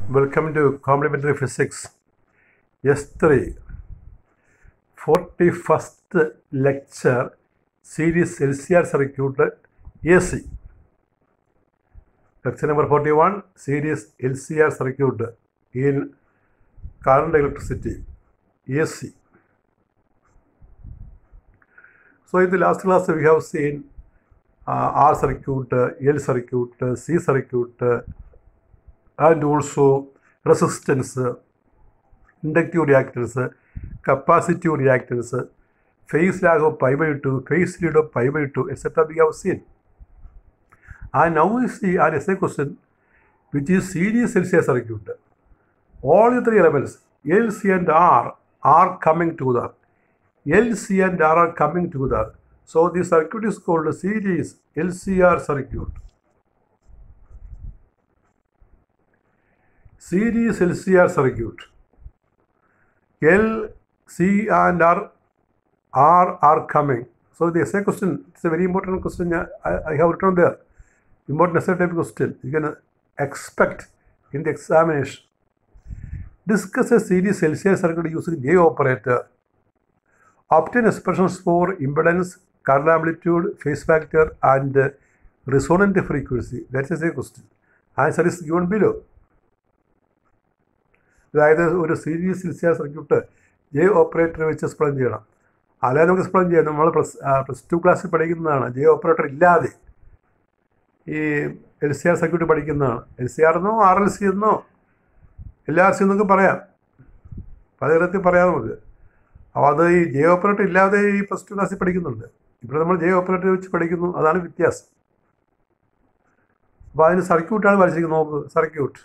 Welcome to Complementary Physics S3 41st lecture series LCR circuit AC. Lecture number 41 series LCR circuit in current electricity AC. So in the last class we have seen uh, R circuit, L circuit, C circuit, and also resistance, inductive reactance, capacitive reactance, phase lag of pi by 2, phase lead of pi by 2, etc. we have seen. And now we see an essay question which is series LCR circuit. All the three elements, L, C and R are coming together. L, C and R are coming together. So the circuit is called series LCR circuit. Series LCR circuit. L, C and R, R are coming. So the essay question, it's a very important question I, I have written there. Important essay type question. You can expect in the examination. Discuss a series LCR circuit using J operator. Obtain expressions for impedance, current amplitude, phase factor, and resonant frequency. That is a question. Answer is given below. അതായത് ഒരു series LCR circuit J operator വെച്ച് explain ചെയ്യണം അല്ലാതെ നമുക്ക് explain ചെയ്യാം നമ്മൾ plus plus two ക്ലാസ്സിൽ പഠിക്കുന്നതാണ് ജെ ഓപ്പറേറ്റർ ഇല്ലാതെ ഈ എൽ സി ആർ സർക്യൂട്ട് പഠിക്കുന്നതാണ് എൽ സി ആർ എന്നോ ആർ എൽ സി എന്നോ എൽ ആർ സി എന്നൊക്കെ പറയാം പല തരത്തിൽ പറയാം നമുക്ക് അപ്പോൾ അത് ഈ ജെ ഓപ്പറേറ്റർ ഇല്ലാതെ ഈ പ്ലസ് ടു ക്ലാസ്സിൽ പഠിക്കുന്നുണ്ട് ഇവിടെ നമ്മൾ ജെ ഓപ്പറേറ്റർ വെച്ച് പഠിക്കുന്നു അതാണ് വ്യത്യാസം അപ്പോൾ അതിന് സർക്യൂട്ടാണ് വരച്ചിരിക്കുന്നത് നോക്ക് സർക്യൂട്ട്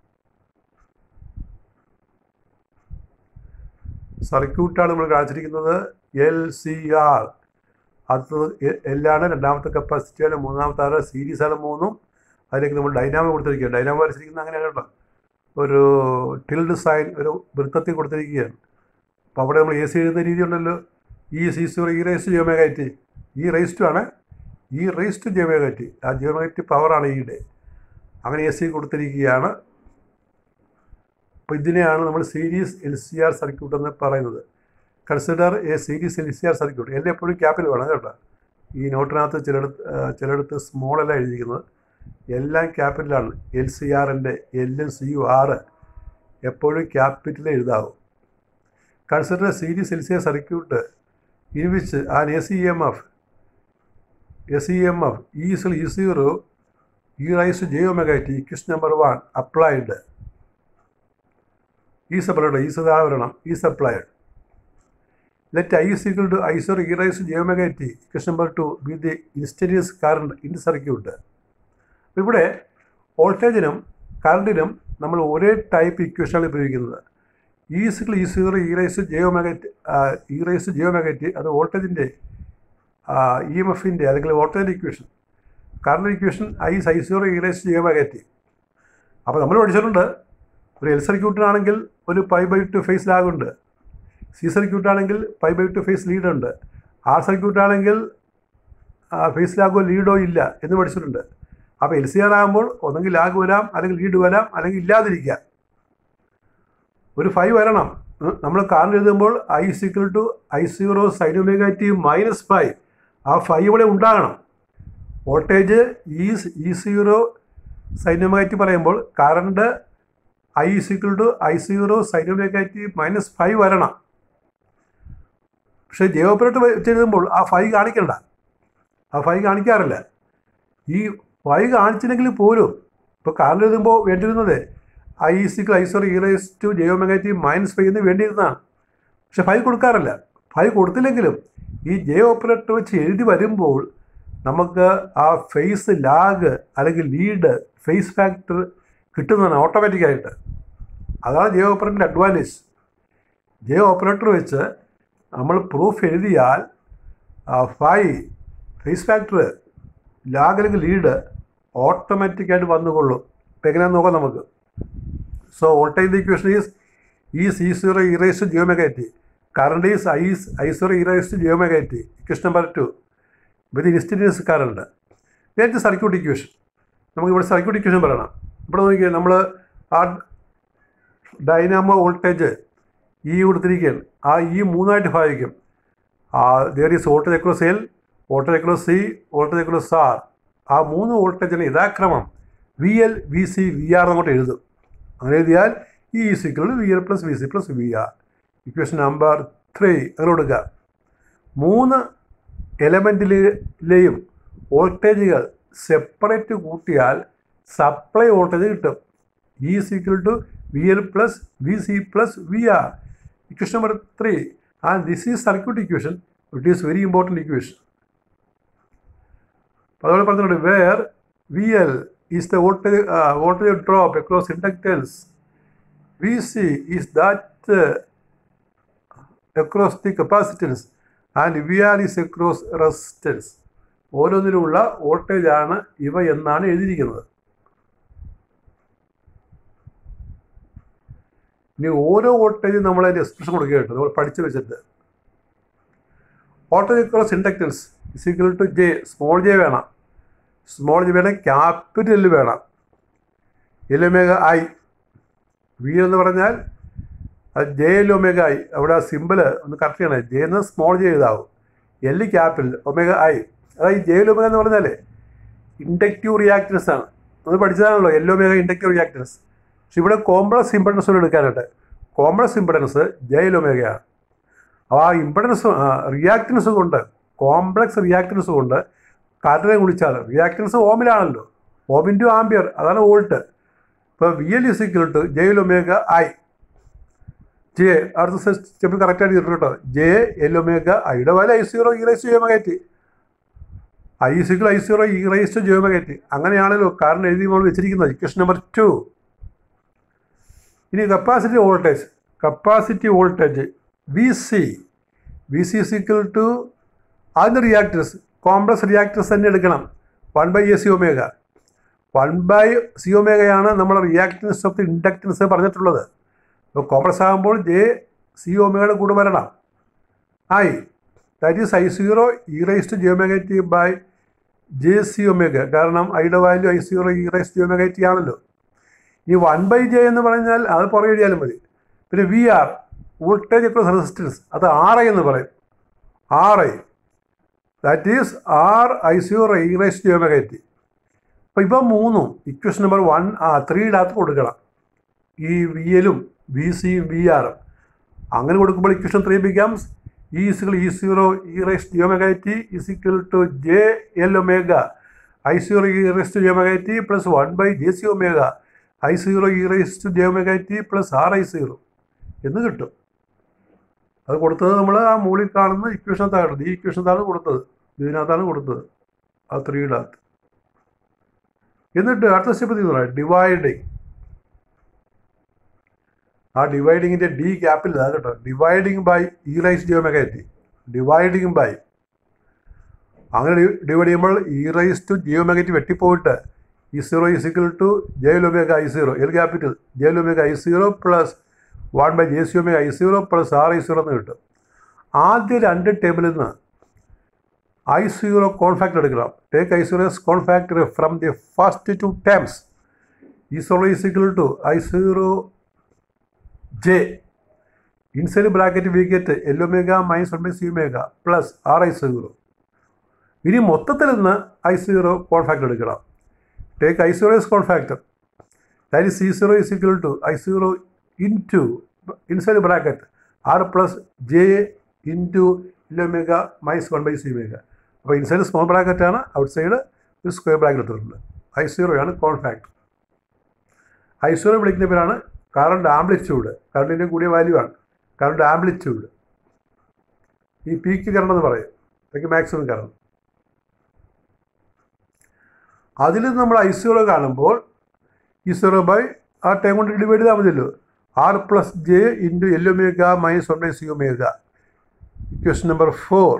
സർക്യൂട്ടാണ് നമ്മൾ കാണിച്ചിരിക്കുന്നത് എൽ സി ആർ അത് എല്ലാണ് രണ്ടാമത്തെ കപ്പാസിറ്റിയാണ് മൂന്നാമത്തെ ആറ് സീരീസ് ആണ് മൂന്നും അതിലേക്ക് നമ്മൾ ഡൈനാമോ കൊടുത്തിരിക്കുക ഡൈനാമോ വരച്ചിരിക്കുന്നത് അങ്ങനെയാണല്ലോ ഒരു ടിൽഡ് സൈൻ ഒരു വൃത്തത്തിൽ കൊടുത്തിരിക്കുകയാണ് അപ്പോൾ അവിടെ നമ്മൾ എ സി എഴുതുന്ന രീതി ഉണ്ടല്ലോ ഈ സി സീറോ ഈ റേസ് ജിയോമേഗാറ്റി ഈ റേസ് ടു ആണ് ഈ റേസ് ടു ജിയോമേഗാറ്റി ആ ജിയോമേഗാറ്റി പവറാണ് ഈയുടെ അങ്ങനെ എ സി കൊടുത്തിരിക്കുകയാണ് അപ്പോൾ ഇതിനെയാണ് നമ്മൾ series L C R circuit എന്ന് പറയുന്നത് consider a series L C R circuit എല്ലാം എപ്പോഴും ക്യാപ്പിൽ വേണം കേട്ടോ ഈ നോട്ടിനകത്ത് ചിലയിടത്ത് ചിലയിടത്ത് സ്മോൾ അല്ല എഴുതിയിരിക്കുന്നത് എല്ലാം ക്യാപിറ്റലാണ് എൽ സി ആറിൻ്റെ എല്ലും സി യു ആറ് എപ്പോഴും ക്യാപിറ്റൽ എഴുതാവും consider series L C R circuit in which an A C M M F C M E M E zero E raise J omega T equation number one applied ഈ supplied ഈ താഴെ വരണം ഈ supplied let I is equal to I zero E raise J omega T equation number two with the instantaneous current in circuit ഇവിടെ വോൾട്ടേജിനും കറണ്ടിനും നമ്മൾ ഒരേ type ഇക്വേഷനാണ് ഉപയോഗിക്കുന്നത് E is equal E zero E raise J omega E raise J omega T അത് വോൾട്ടേജിൻ്റെ E M എഫിൻ്റെ അല്ലെങ്കിൽ വോൾട്ടേജിൻ്റെ equation current equation I I zero E raise J omega T അപ്പോൾ നമ്മൾ പഠിച്ചിട്ടുണ്ട് ഒരു എൽ സർക്യൂട്ടിനാണെങ്കിൽ ഒരു പൈ ബൈ ടു ഫേസ് ലാഗുണ്ട് സി സർക്യൂട്ടാണെങ്കിൽ പൈ ബൈ ടു ഫേസ് ലീഡുണ്ട് ആർ സർക്യൂട്ടാണെങ്കിൽ ഫേസ് ലാഗോ ലീഡോ ഇല്ല എന്ന് പഠിച്ചിട്ടുണ്ട് അപ്പോൾ എൽ സി ആർ ആകുമ്പോൾ ഒന്നെങ്കിൽ ലാഗ് വരാം അല്ലെങ്കിൽ ലീഡ് വരാം അല്ലെങ്കിൽ ഇല്ലാതിരിക്കാം ഒരു ഫൈവ് വരണം നമ്മൾ കാറിൽ എഴുതുമ്പോൾ I is equal to I zero sine omega T minus phi ആ ഫൈവ് ഇവിടെ ഉണ്ടാകണം വോൾട്ടേജ് ഈ ഇ സീറോ സൈനോമേഗാറ്റി പറയുമ്പോൾ current I is equal to I zero sine omega T minus phi വരണം പക്ഷേ ജെ ഓപ്പറേറ്റർ വെച്ചെഴുതുമ്പോൾ ആ ഫൈവ് കാണിക്കണ്ട ആ ഫൈവ് കാണിക്കാറില്ല ഈ ഫൈവ് കാണിച്ചില്ലെങ്കിൽ പോലും ഇപ്പോൾ കാറിൽ എഴുതുമ്പോൾ വേണ്ടിയിരുന്നത് I is equal I sorry E raise to J omega T minus phi എന്ന് വേണ്ടിയിരുന്നതാണ് പക്ഷെ ഫൈവ് കൊടുക്കാറില്ല ഫൈവ് കൊടുത്തില്ലെങ്കിലും ഈ ജെ ഓപ്പറേറ്റർ വെച്ച് എഴുതി വരുമ്പോൾ നമുക്ക് ആ ഫേസ് ലാഗ് അല്ലെങ്കിൽ ലീഡ് ഫേസ് ഫാക്ടർ കിട്ടുന്നതാണ് ഓട്ടോമാറ്റിക്കായിട്ട് അതാണ് ജെ ഓപ്പറേറ്ററിൻ്റെ അഡ്വാൻറ്റേജ് ജെ ഓപ്പറേറ്റർ വെച്ച് നമ്മൾ പ്രൂഫ് എഴുതിയാൽ ഫൈവ് ഫേസ് ഫാക്ടർ ലാഗ് അല്ലെങ്കിൽ ലീഡ് ഓട്ടോമാറ്റിക്കായിട്ട് വന്നുകൊള്ളും ഇപ്പം എങ്ങനെയാണെന്ന് നോക്കാം നമുക്ക് so voltage equation is E C zero E raise J omega T current is I I zero E raise J omega T equation number two with instantaneous current നേരത്തെ സർക്യൂട്ട് ഇക്വേഷൻ നമുക്ക് ഇവിടെ സർക്യൂട്ട് ഇക്വേഷൻ പറയണം ഇവിടെ നോക്കിയാൽ നമ്മൾ ആ ഡൈനാമോ വോൾട്ടേജ് ഈ കൊടുത്തിരിക്കുകയാണ് ആ ഈ മൂന്നായിട്ട് ഭാഗിക്കും there is voltage across L voltage across C voltage across R ആ മൂന്ന് വോൾട്ടേജിന് യഥാക്രമം V L V C V R അങ്ങോട്ട് എഴുതും അങ്ങനെ എഴുതിയാൽ ഈ E is equal V L plus V C plus V R equation number three അങ്ങനെ കൊടുക്കുക മൂന്ന് എലമെൻറ്റിലെയും വോൾട്ടേജുകൾ സെപ്പറേറ്റ് കൂട്ടിയാൽ സപ്ലൈ വോൾട്ടേജ് കിട്ടും E equal to V L plus V C plus V R equation number three and this is circuit equation it is very important equation അതുപോലെ പറഞ്ഞിട്ടുണ്ട് where V L is the voltage voltage drop across inductance V C is that across the capacitance and V R is across resistance ഓരോന്നിലുമുള്ള വോൾട്ടേജാണ് ഇവ എന്നാണ് എഴുതിയിരിക്കുന്നത് ഇനി ഓരോ വോൾട്ടേജും നമ്മൾ അതിൻ്റെ എക്സ്പ്രഷൻ കൊടുക്കുകയായിട്ട് നമ്മൾ പഠിച്ചു വെച്ചിട്ട് voltage across inductance is equal to J small J വേണം സ്മോൾ ജെ വേണം ക്യാപിറ്റൽ വേണം എലൊമേഗ ഐ വി എന്ന് പറഞ്ഞാൽ അത് ജെ എൽ ഒമേഗ ഐ അവിടെ ആ സിമ്പിള് ഒന്ന് കറക്റ്റ് ചെയ്യണേ ജെ എന്ന് സ്മോൾ ജെ എഴുതാവും എൽ ക്യാപിറ്റൽ ഒമേഗ ഐ അതായത് ജെ എൽ ഒമേഗ എന്ന് പറഞ്ഞാൽ ഇൻഡക്റ്റീവ് റിയാക്ടൻസ് ആണ് നമ്മൾ പഠിച്ചതാണല്ലോ എൽ ഒമേഗ ഇൻഡക്റ്റീവ് റിയാക്ടൻസ് പക്ഷെ ഇവിടെ കോംപ്ലക്സ് ഇമ്പഡൻസ് കൂടെ എടുക്കാനുണ്ട് കോംപ്ലക്സ് ഇമ്പഡൻസ് ജെ എൽ ഒമേഗയാണ് അപ്പോൾ ആ ഇമ്പഡൻസ് റിയാക്ടൻസ് കൊണ്ട് കോംപ്ലക്സ് റിയാക്ടൻസ് കൊണ്ട് കറണ്ടിനെ കുളിച്ചാൽ റിയാക്ടൻസ് ഓമിലാണല്ലോ ഓം ഇൻറ്റു ആംബിയർ അതാണ് വോൾട്ട് ഇപ്പോൾ V L is equal to J L omega I J അടുത്ത സ്റ്റെപ്പിൽ കറക്റ്റായിട്ട് ചെയ്തിട്ട് കേട്ടോ ജെ എൽ ഒമേഗ ഐയുടെ value I zero E raise J omega കയറ്റി I is equal I zero E raise to J omega കയറ്റി അങ്ങനെയാണല്ലോ കാരണം എഴുതി നമ്മൾ വെച്ചിരിക്കുന്നത് ഇക്വേഷൻ നമ്പർ ടു ഇനി capacity voltage capacity voltage V C V C is equal to അതിൻ്റെ റിയാക്ടേഴ്സ് കോംപ്ലക്സ് റിയാക്ടേഴ്സ് തന്നെ എടുക്കണം one by A C omega one by C ഒമേഗയാണ് നമ്മുടെ റിയാക്ടൻസ് ഓഫ് ദി ഇൻഡക്റ്റൻസ് പറഞ്ഞിട്ടുള്ളത് അപ്പോൾ കോംപ്ലക്സ് ആകുമ്പോൾ ജെ സി ഒമേഗയുടെ കൂടെ വരണം I that is I zero E raise to G omega T by J C omega കാരണം ഐയുടെ value I zero E raise G omega T ആണല്ലോ ഈ വൺ ബൈ ജെ എന്ന് പറഞ്ഞാൽ അത് പുറകെ എഴുതിയാലും മതി പിന്നെ V R voltage across resistance അത് ആർ ഐ എന്ന് പറയും R I that is R I zero E raise G omega T അപ്പോൾ ഇപ്പം മൂന്നും ഇക്വേഷൻ നമ്പർ വൺ ആ ത്രീയിനകത്ത് കൊടുക്കണം ഈ വി എലും വി സിയും വി ആറും അങ്ങനെ കൊടുക്കുമ്പോൾ equation three becomes E is equal E zero E raise G omega T is equal to J L omega I zero E raise to G omega T plus one by J C omega I zero E raise to J omega T plus R I zero എന്ന് കിട്ടും അത് കൊടുത്തത് നമ്മൾ ആ മുകളിൽ കാണുന്ന ഇക്വേഷനകത്താണ് ഈ ഇക്വേഷനകത്താണ് കൊടുത്തത് ഇതിനകത്താണ് കൊടുത്തത് ആ ത്രീയുടെ അകത്ത് എന്നിട്ട് അടുത്ത സ്റ്റെപ്പ് തീർന്നു ഡിവൈഡിങ് ആ ഡിവൈഡിങ്ങിൻ്റെ ഡി ക്യാപ്പിൽ ഇതാ കേട്ടോ dividing by E raise G omega എത്തി ഡിവൈഡിങ് ബൈ അങ്ങനെ ഡിവൈഡ് ചെയ്യുമ്പോൾ E raise to G omega T വെട്ടിപ്പോയിട്ട് E zero is equal to J omega I zero L capital J omega I zero plus one by J C omega I zero plus R I zero എന്ന് കിട്ടും ആദ്യ രണ്ട് ടേബിളിൽ നിന്ന് I zero കോൺഫാക്ട് എടുക്കണം take I zero common factor from the first two terms E zero is equal to I zero J inside bracket we get L omega minus one by C omega plus R I zero ഇനി മൊത്തത്തിൽ നിന്ന് I zero കോൺഫാക്ട് എടുക്കണം take I zero is common factor that is C zero is equal to I zero into inside bracket R plus J into L omega minus one by C omega അപ്പോൾ inside small ബ്രാക്കറ്റാണ് outside ഒരു square bracket എടുത്തിട്ടുണ്ട് I സീറോയാണ് കോൺഫാക്ട് I zero വിളിക്കുന്ന പേരാണ് current amplitude കറണ്ടിൻ്റെ കൂടിയ വാല്യൂ ആണ് കറണ്ട് ആംപ്ലിറ്റ്യൂഡ് ഈ പീക്ക് കറണ്ട് എന്ന് പറയും ഇതൊക്കെ മാക്സിമം കറണ്ട് അതിൽ നമ്മൾ ഐ സീറോ കാണുമ്പോൾ ഈ സീറോ ബൈ ആ ടൈം കൊണ്ട് ഡിവൈഡ് ചെയ്താൽ മതിയല്ലോ R plus J into L omega minus one by C omega equation number four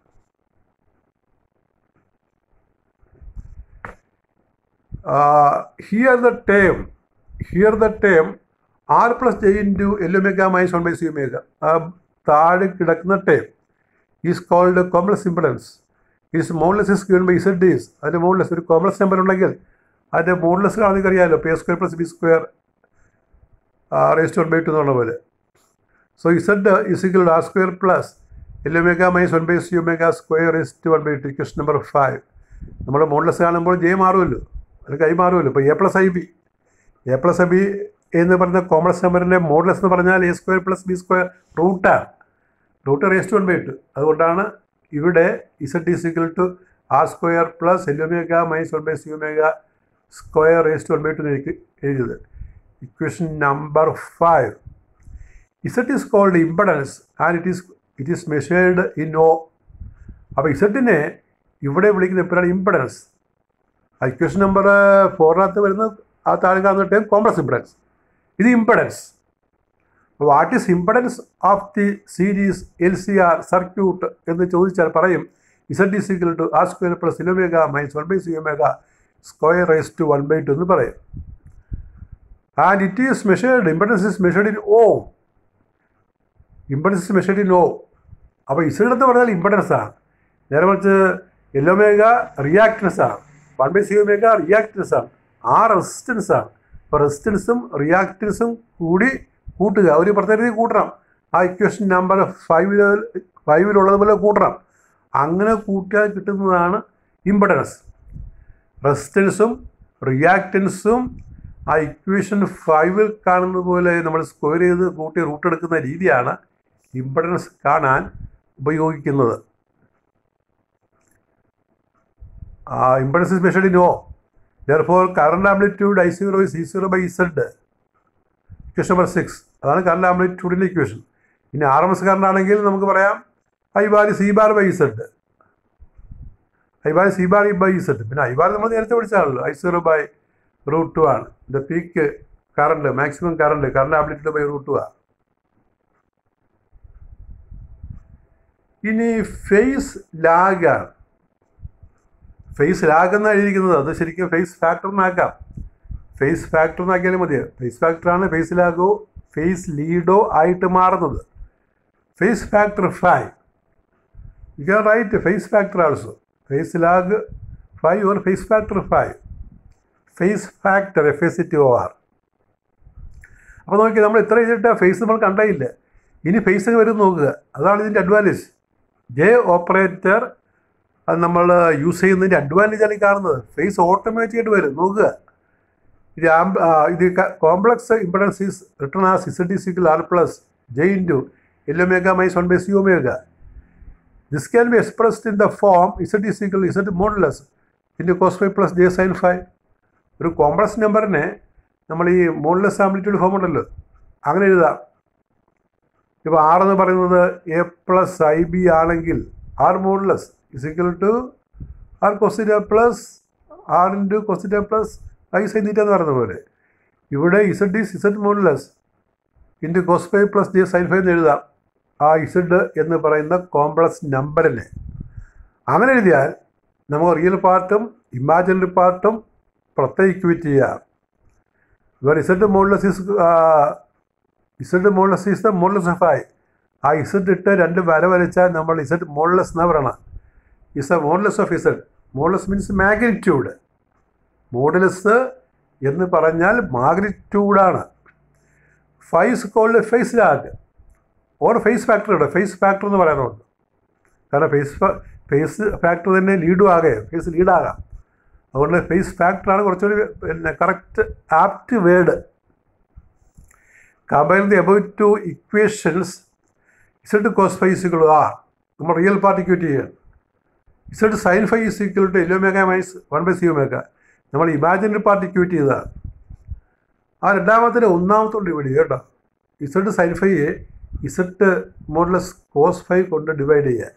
here the term here the term R plus J into L omega minus one by C omega ആ താഴെ കിടക്കുന്ന term is called complex impedance is modulus is given by Z these അതിൻ്റെ modulus ഒരു complex number ഉണ്ടെങ്കിൽ അതിൻ്റെ modulus കാണുന്നത് അറിയാമല്ലോ പേ square plus B square raised one by two എന്നുള്ള പോലെ so Z is equal R square plus L omega minus one by C omega square raised one by two equation number five നമ്മൾ modulus കാണുമ്പോൾ J മാറുമല്ലോ അല്ലെങ്കിൽ I മാറുമല്ലോ ഇപ്പോൾ A plus I B A plus I B എന്ന് പറയുന്ന complex നമ്പറിൻ്റെ modulus എന്ന് പറഞ്ഞാൽ A square plus B square റൂട്ടാണ് root raised one by to അതുകൊണ്ടാണ് ഇവിടെ Z is equal to R square plus L omega minus one by C omega square raised one by two എഴുതിയത് equation number five Z is called impedance and it is it is measured in ohm അപ്പോൾ ഇസഡിനെ ഇവിടെ വിളിക്കുന്ന എപ്പോഴാണ് impedance equation number ഫോറിനകത്ത് വരുന്ന ആ താഴെ കാണുന്ന ടൈം കോംപ്ലക്സ് ഇമ്പഡൻസ് ഇത് impedance what is impedance of the series L C R circuit എന്ന് ചോദിച്ചാൽ പറയും Z is equal to R square plus L omega minus one by C omega square raise to one by two എന്ന് പറയും and it is measured impedance is measured in ohm impedance is measured in ohm അപ്പോൾ Z എന്ന് പറഞ്ഞാൽ impedance ആണ് നേരെ മറിച്ച് L omega reactance ആണ് one by C omega reactance ആണ് ആ റെസിസ്റ്റൻസ് ആണ് അപ്പോൾ റെസിസ്റ്റൻസും റിയാക്ടൻസും കൂടി കൂട്ടുക ഒരു പ്രത്യേക രീതി കൂട്ടണം ആ ഇക്വേഷൻ നമ്പർ ഫൈവിൽ ഫൈവിലുള്ളതുപോലെ കൂട്ടണം അങ്ങനെ കൂട്ടിയാൽ കിട്ടുന്നതാണ് ഇമ്പഡൻസ് റെസിസ്റ്റൻസും റിയാക്റ്റൻസും ആ ഇക്വേഷൻ ഫൈവിൽ കാണുന്നത് പോലെ നമ്മൾ സ്ക്വയർ ചെയ്ത് കൂട്ടി റൂട്ട് എടുക്കുന്ന രീതിയാണ് ഇമ്പഡൻസ് കാണാൻ ഉപയോഗിക്കുന്നത് ആ impedance is measured in ohm therefore current amplitude I zero C zero by Z equation number six അതാണ് കറണ്ട് ആംപ്ലിറ്റ്യൂഡിൻ്റെ ഇക്വേഷൻ ഇനി ആർ എം എസ് കറണ്ട് ആണെങ്കിൽ നമുക്ക് പറയാം I bar C bar by Z I bar C bar by Z പിന്നെ I bar നമ്മൾ നേരത്തെ വിളിച്ചാണല്ലോ I zero by root two ആണ് the peak current maximum current current amplitude by root two ആണ് ഇനി ഫേസ് ലാഗാണ് ഫേസ് ലാഗ് എന്നാണ് എഴുതിയിരിക്കുന്നത് അത് ശരിക്കും ഫേസ് ഫാക്ടർ എന്നാക്കാം ഫേസ് ഫാക്ടർ എന്നാക്കിയാലും മതി ഫേസ് ഫാക്ടറാണ് ഫേസ് ലാഗോ ഫേസ് ലീഡോ ആയിട്ട് മാറുന്നത് phase factor phi you can write phase factor also phase lag phi or phase factor phi phase factor F S T O R അപ്പോൾ നോക്കി നമ്മൾ ഇത്ര ചെയ്തിട്ട് ഫേസ് നമ്മൾ കണ്ടയില്ല ഇനി ഫേസ് വരും നോക്കുക അതാണ് ഇതിൻ്റെ അഡ്വാൻറ്റേജ് ജെ ഓപ്പറേറ്റർ അത് നമ്മൾ യൂസ് ചെയ്യുന്നതിൻ്റെ അഡ്വാൻറ്റേജ് ആണ് ഈ കാണുന്നത് ഫേസ് ഓട്ടോമാറ്റിക്കായിട്ട് വരും നോക്കുക ഇത് ആംബ് ഇത് complex impedance is written as Z is equal R plus J into L omega minus one by C omega this can be expressed in the form Z is equal Z modulus into cos phi plus J sine phi ഒരു complex നമ്പറിനെ നമ്മൾ ഈ modulus amplitude form ഉണ്ടല്ലോ അങ്ങനെ എഴുതാം ഇപ്പോൾ R എന്ന് പറയുന്നത് എ പ്ലസ് ഐ ബി ആണെങ്കിൽ R modulus is equal to R cos theta plus R into cos theta plus I sine theta എന്ന് പറയുന്ന പോലെ ഇവിടെ Z is Z modulus into cos phi plus J sine phi എന്ന് എഴുതാം ആ ഇസഡ് എന്ന് പറയുന്ന കോംപ്ലക്സ് നമ്പറിനെ അങ്ങനെ എഴുതിയാൽ നമുക്ക് റിയൽ പാർട്ടും ഇമാജിനറി പാർട്ടും പ്രത്യേക ഇക്വേറ്റ് ചെയ്യാം ഇവർ Z modulus is Z modulus is the modulus of I ആ ഇസഡ് ഇട്ട് രണ്ട് വര വരച്ചാൽ നമ്മൾ ഇസഡ് മോഡലസ് എന്നാ പറയണം is A modulus of Z modulus means magnitude modulus എന്ന് പറഞ്ഞാൽ മാഗ്നിറ്റ്യൂഡാണ് phi is called phase lag or phase factor ഉണ്ട് ഫേസ് ഫാക്ടർ എന്ന് പറയാനുണ്ട് കാരണം ഫേസ് ഫേസ് ഫാക്ടർ തന്നെ ലീഡും ആകെ ഫേസ് ലീഡാകാം അതുകൊണ്ട് ഫേസ് ഫാക്ടറാണ് കുറച്ചുകൂടി പിന്നെ correct apt word compare the about two equations Z cos phi is equal R നമ്മൾ റിയൽ പാർട്ട് ഇക്വേറ്റ് ചെയ്യുകയാണ് Z sine phi is equal to L omega minus one by C omega നമ്മൾ imaginary part equate ചെയ്തതാണ് ആ രണ്ടാമത്തെ ഒന്നാമത്തോണ്ട് divide ചെയ്യുക കേട്ടോ Z sine ഫൈയെ ഇസഡ് മോഡലസ് കോസ് ഫൈവ് കൊണ്ട് ഡിവൈഡ് ചെയ്യുക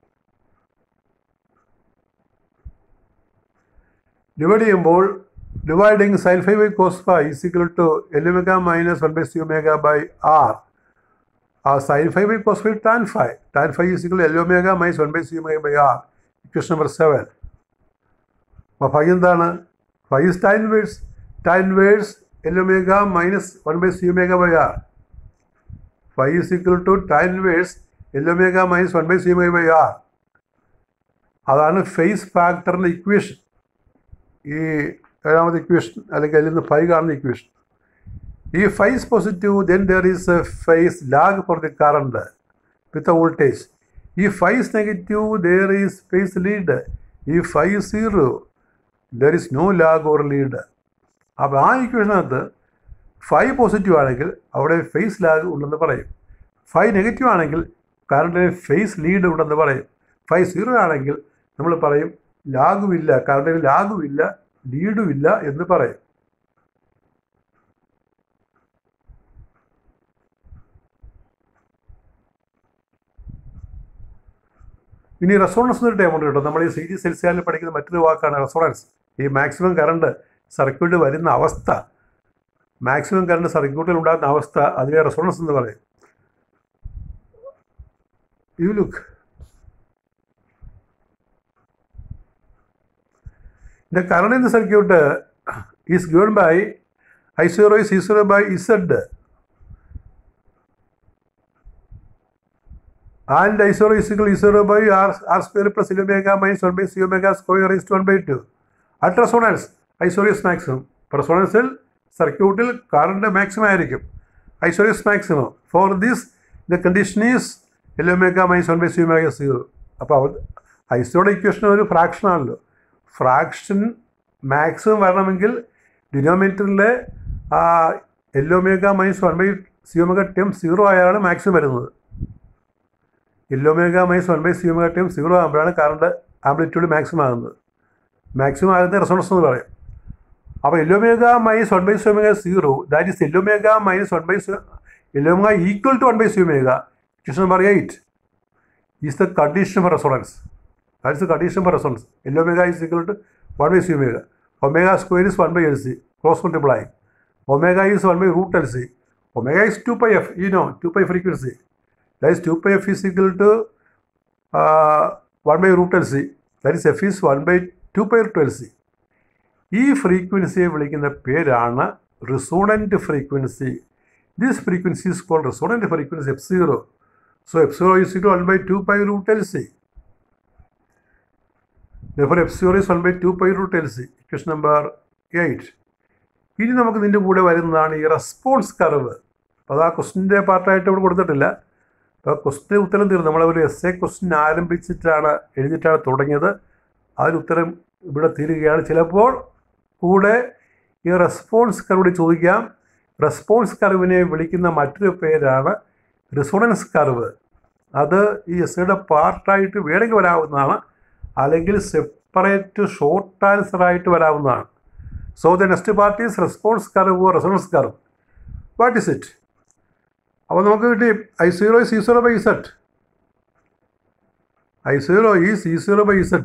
ഡിവൈഡ് ചെയ്യുമ്പോൾ dividing sine phi by cos phi is equal to L omega minus one by C omega by R ആ sine phi by cos phi tan phi tan phi is equal L omega minus one by C omega by R equation number seven അപ്പോൾ phi എന്താണ് phi is tan inverse tan inverse L omega minus one by C omega by R phi is equal to tan inverse L omega minus one by C omega by R അതാണ് phase ഫാക്ടറിൻ്റെ equation ഈ ഏഴാമത്തെ equation അല്ലെങ്കിൽ അതിൽ നിന്ന് phi കാണുന്ന equation If phi is positive, then there is a phase lag for the current with the voltage. If phi is negative, there is phase lead. If phi is zero, there is no lag or lead. അപ്പോൾ ആ ഇക്വേഷനകത്ത് phi positive ആണെങ്കിൽ അവിടെ phase lag ഉണ്ടെന്ന് പറയും phi negative ആണെങ്കിൽ കറണ്ടിന് face lead ഉണ്ടെന്ന് പറയും phi zero ആണെങ്കിൽ നമ്മൾ പറയും ലാഗുമില്ല കറണ്ടിന് ലാഗുമില്ല ലീഡുമില്ല എന്ന് പറയും ഇനി റെസോണൻസ് എന്നൊരു ടൈമുണ്ട് കേട്ടോ നമ്മൾ ഈ സി ജി സെൽസിയാലിൽ പഠിക്കുന്ന മറ്റൊരു വാക്കാണ് റെസോണൻസ് ഈ മാക്സിമം കറണ്ട് സർക്യൂട്ടിൽ വരുന്ന അവസ്ഥ മാക്സിമം കറണ്ട് സർക്യൂട്ടിൽ ഉണ്ടാകുന്ന അവസ്ഥ അതിനെ റെസോണൻസ് എന്ന് പറയും you look The current in the circuit uh, is given by I0 is E0 by Z. And I0 is equal to E0 by R, R square plus L omega minus 1 by C omega square is to 1 by 2. At resonance, I0 is maximum. റെസോണൻസിൽ സർക്യൂട്ടിൽ current maximum ആയിരിക്കും I zero is maximum for this the condition is L omega minus one by C omega zero അപ്പോൾ ഐസോയുടെ equation ഒരു ഫ്രാക്ഷനാണല്ലോ fraction maximum വരണമെങ്കിൽ ഡിനോമിനേറ്ററിലെ L omega minus one by C omega time zero ആയാണ് മാക്സിമം വരുന്നത് L omega minus one by C omega time zero ആകുമ്പോഴാണ് current amplitude maximum ആകുന്നത് മാക്സിമം ആകുന്ന റെസോണൻസ് എന്ന് പറയും അപ്പോൾ L omega minus one by C omega zero that is L omega minus one by L omega equal to one by C omega question number eight is the condition for resonance that is the condition for resonance L omega is equal to one by C omega omega square is one by L C cross multiply omega is one by root L C omega is two pi F you know two pi frequency that is two pi F is equal to one by root L C that is F is one by two pi root L C ഈ ഫ്രീക്വൻസിയെ വിളിക്കുന്ന പേരാണ് resonant frequency this frequency is called resonant frequency F zero so F zero is equal one by two pi root L C therefore F zero is one by two pi root L C equation number eight ഇനി നമുക്ക് ഇതിൻ്റെ കൂടെ വരുന്നതാണ് ഈ response curve അപ്പോൾ അത് ആ ക്വസ്റ്റിൻ്റെ പാർട്ടായിട്ട് ഇവിടെ കൊടുത്തിട്ടില്ല അപ്പോൾ ക്വസ്റ്റിൻ്റെ ഉത്തരം തീർന്നു നമ്മളൊരു എസ് എ ക്വസ്റ്റ്യൻ ആരംഭിച്ചിട്ടാണ് എഴുതിയിട്ടാണ് തുടങ്ങിയത് അതിന് ഉത്തരം ഇവിടെ തീരുകയാണ് ചിലപ്പോൾ കൂടെ ഈ റെസ്പോൺസ് കർവ് ചോദിക്കാം റെസ്പോൺസ് കർവിനെ വിളിക്കുന്ന മറ്റൊരു പേരാണ് റിസോണൻസ് കർവ് അത് ഈ എസ് ഐയുടെ പാർട്ടായിട്ട് വേണമെങ്കിൽ വരാവുന്നതാണ് അല്ലെങ്കിൽ സെപ്പറേറ്റ് ഷോർട്ട് ആൻസർ ആയിട്ട് വരാവുന്നതാണ് so the next part is response curve resonance curve what is it അപ്പോൾ നമുക്ക് കിട്ടി I zero C zero by Z I zero E C zero by Z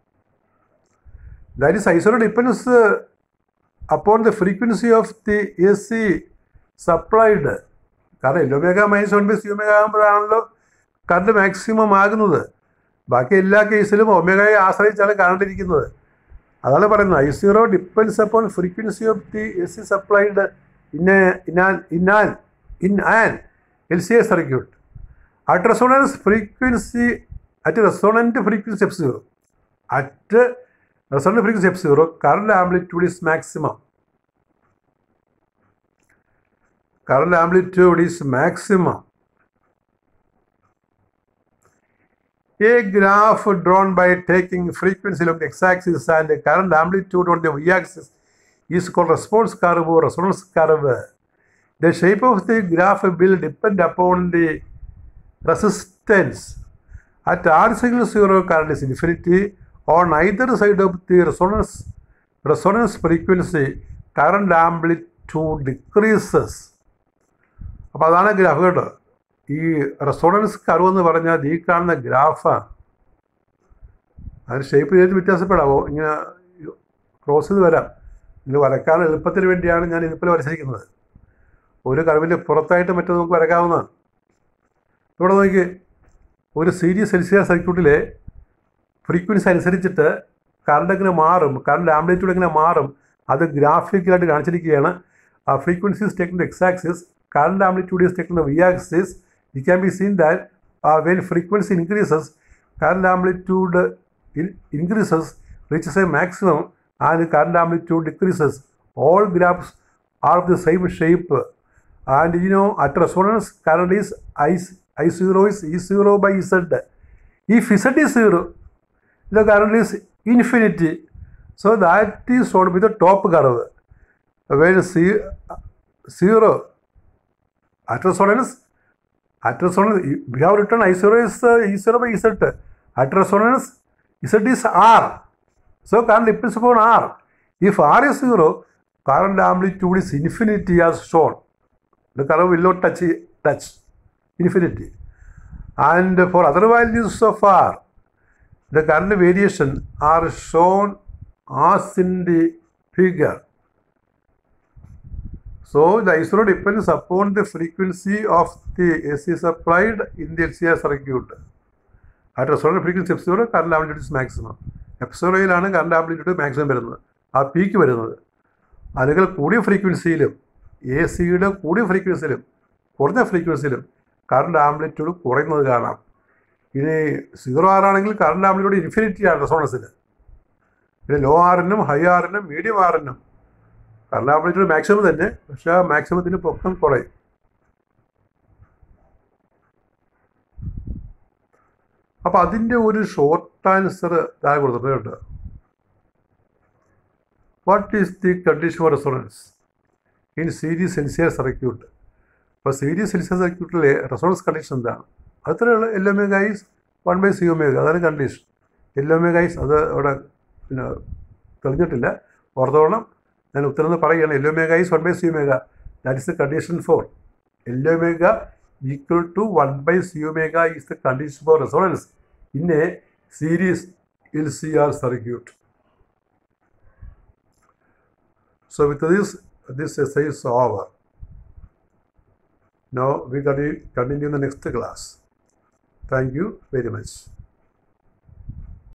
that is isolated depends uh, upon the frequency of the AC supplied കാരണം L omega minus one by C omega ആകുമ്പോഴാണല്ലോ current maximum ആകുന്നത് ബാക്കി എല്ലാ കേസിലും ഒമേഗയെ ആശ്രയിച്ചാണ് current ഇരിക്കുന്നത് അതാണ് പറയുന്നത് I zero depends upon frequency of the A C supplied in in an in an in an L C A circuit at resonance frequency at resonant frequency F zero at resonant frequency f0 current amplitude is maximum current amplitude is maximum a graph drawn by taking frequency along the x-axis and the current amplitude on the y-axis is called response curve or resonance curve the shape of the graph will depend upon the resistance at r equal to 0 current is infinity on either side of the resonance resonance frequency current amplitude decreases അപ്പോൾ അതാണ് graph കേട്ടോ ഈ resonance curve എന്ന് പറഞ്ഞാൽ ഈ കാണുന്ന ഗ്രാഫാണ് അതിന് shape ചെയ്ത് വ്യത്യാസപ്പെടാവോ ഇങ്ങനെ ക്രോസ് ചെയ്ത് വരാം ഇത് വരക്കാൻ എളുപ്പത്തിന് വേണ്ടിയാണ് ഞാൻ ഇതിപ്പോൾ വരച്ചിരിക്കുന്നത് ഒരു കർവിൻ്റെ പുറത്തായിട്ട് മറ്റത് നമുക്ക് വരക്കാവുന്നതാണ് ഇവിടെ നോക്കി ഒരു സീരീസ് സെൽസിയർ സർക്യൂട്ടിലെ ഫ്രീക്വൻസി അനുസരിച്ചിട്ട് കറണ്ട് എങ്ങനെ മാറും കറണ്ട് ആംപ്ലിറ്റ്യൂഡ് എങ്ങനെ മാറും അത് ഗ്രാഫിക്കലായിട്ട് കാണിച്ചിരിക്കുകയാണ് ആ frequency is taken X axis current amplitude is taken V axis it can be seen that when frequency increases current amplitude increases reaches a maximum and current amplitude decreases all graphs are of the same shape. And you know, at resonance, current is I, I0 is E0 by Z. If Z is 0, the current is infinity. So that is shown with the top curve. When C, 0, at resonance, at resonance, we have written I0 is uh, E0 by Z. At resonance, Z is R. So current depends upon R. If R is 0, current amplitude is infinity as shown. The curve will not touch, touch infinity. And for other values of R, the current variation are shown as in the figure. So the ISO depends upon the frequency of the AC supplied in the LCR circuit. At resonant frequency F0, current amplitude is maximum. എപ്സോറയിലാണ് current amplitude maximum വരുന്നത് ആ peak വരുന്നത് അല്ലെങ്കിൽ കൂടിയ ഫ്രീക്വൻസിയിലും A സിയുടെ കൂടിയ ഫ്രീക്വൻസിയിലും കുറഞ്ഞ ഫ്രീക്വൻസിയിലും current amplitude കുറയുന്നത് കാണാം ഇനി സീറോ ആറാണെങ്കിൽ കറണ്ട് ആംപ്ലിറ്റ്യൂഡ് ഇൻഫിനിറ്റി ആണ് റെസോണൻസിൽ പിന്നെ ലോ ആറിനും ഹൈ ആറിനും മീഡിയം ആറിനും കറണ്ട് ആംപ്ലിറ്റ്യൂഡ് മാക്സിമം തന്നെ പക്ഷേ ആ മാക്സിമത്തിന് പൊക്കം കുറയും അപ്പോൾ അതിൻ്റെ ഒരു ഷോർട്ട് ആൻസർ താഴെ കൊടുത്തിട്ടുണ്ട് കേട്ടോ what is the condition for resonance in series LCR circuit അപ്പോൾ സീരീസ് എൻസിയർ സർക്യൂട്ടിലെ റെസോണൻസ് കണ്ടീഷൻ എന്താണ് അത്രയുള്ള L M A guys one by C omega അതാണ് condition L M A guys അത് അവിടെ പിന്നെ തെളിഞ്ഞിട്ടില്ല ഓർത്തോളം ഞാൻ ഉത്തരം എന്ന് പറയുകയാണ് L M A guys one by C omega that is the condition for L M mega equal to 1 by c omega is the condition for resonance in a series LCR circuit. So with this, this essay is over. Now we continue in the next class. Thank you very much.